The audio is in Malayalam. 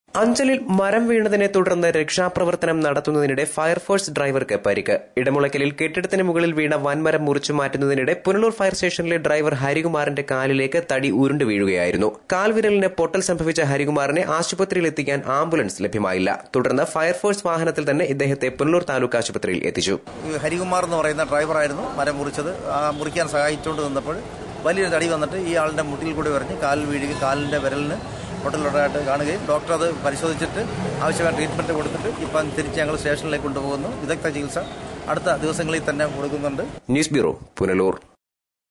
അഞ്ചലിൽ മരം വീണതിനെ തുടർന്ന് രക്ഷാപ്രവർത്തനം നടത്തുന്നതിനിടെ ഫയർഫോഴ്സ് ഡ്രൈവർക്ക് പരിക്ക് ഇടമുളയ്ക്കലിൽ കെട്ടിടത്തിന് മുകളിൽ വീണ വൻമരം മുറിച്ചു മാറ്റുന്നതിനിടെ പുനലൂർ ഫയർ സ്റ്റേഷനിലെ ഡ്രൈവർ ഹരികുമാറിന്റെ കാലിലേക്ക് തടി ഉരുണ്ടു വീഴുകയായിരുന്നു കാൽവിരലിന് പൊട്ടൽ സംഭവിച്ച ഹരികുമാറിനെ ആശുപത്രിയിൽ എത്തിക്കാൻ ആംബുലൻസ് ലഭ്യമായില്ല തുടർന്ന് ഫയർഫോഴ്സ് വാഹനത്തിൽ തന്നെ ഇദ്ദേഹത്തെ പുനലൂർ താലൂക്ക് ആശുപത്രിയിൽ എത്തിച്ചു ഹരികുമാർ എന്ന് പറയുന്ന ഡ്രൈവറായിരുന്നു മരം മുറിച്ചത് ആ മുറിക്കാൻ സഹായിച്ചുകൊണ്ട് നിന്നപ്പോൾ വലിയൊരു തടി വന്നിട്ട് ഈ ആളുടെ മുട്ടിൽ കൂടി വരഞ്ഞ് കാലിൽ വീഴുകയും കാലിൻ്റെ വിരലിന് പൊട്ടലുള്ളതായിട്ട് കാണുകയും ഡോക്ടർ അത് പരിശോധിച്ചിട്ട് ആവശ്യമായ ട്രീറ്റ്മെൻറ്റ് കൊടുത്തിട്ട് ഇപ്പം തിരിച്ച് ഞങ്ങൾ സ്റ്റേഷനിലേക്ക് കൊണ്ടുപോകുന്നു വിദഗ്ധ ചികിത്സ അടുത്ത ദിവസങ്ങളിൽ തന്നെ കൊടുക്കുന്നുണ്ട് ന്യൂസ് ബ്യൂറോ പുനലൂർ